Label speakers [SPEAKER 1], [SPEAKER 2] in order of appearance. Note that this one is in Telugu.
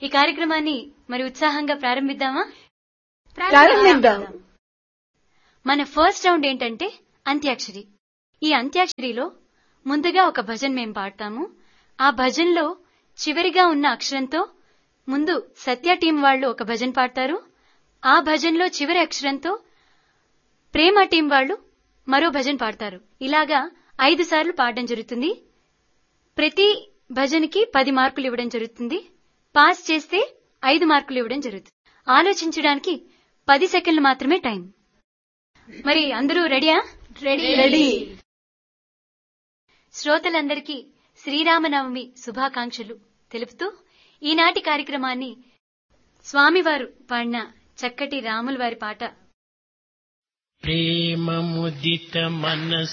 [SPEAKER 1] ఈ కార్యక్రమాన్ని మరి ఉత్సాహంగా ప్రారంభిద్దామా
[SPEAKER 2] ప్రారంభిద్దాం
[SPEAKER 1] మన ఫస్ట్ రౌండ్ ఏంటంటే అంత్యాక్షరి ఈ అంత్యాక్షరిలో ముందుగా ఒక భజన్ మేం పాడతాము ఆ భజన్లో చివరిగా ఉన్న అక్షరంతో ముందు సత్య టీం వాళ్ళు ఒక భజన్ పాడతారు ఆ భజన్లో చివరి అక్షరంతో ప్రేమ టీం వాళ్ళు మరో భజన్ పాడతారు ఇలాగా ఐదు సార్లు పాడడం జరుగుతుంది ప్రతి భజన్కి పది మార్కులు ఇవ్వడం జరుగుతుంది పాస్ చేస్తే ఐదు మార్కులు ఇవ్వడం జరుగుతుంది ఆలోచించడానికి పది సెకండ్లు మాత్రమే టైం మరి అందరూ రెడీయా
[SPEAKER 2] రెడీ
[SPEAKER 1] శ్రోతలందరికీ శ్రీరామనవమి శుభాకాంక్షలు తెలుపుతూ ఈనాటి కార్యక్రమాన్ని స్వామివారు పాడిన చక్కటి రాముల వారి పాట
[SPEAKER 3] ప్రేమ ముదిత మనసు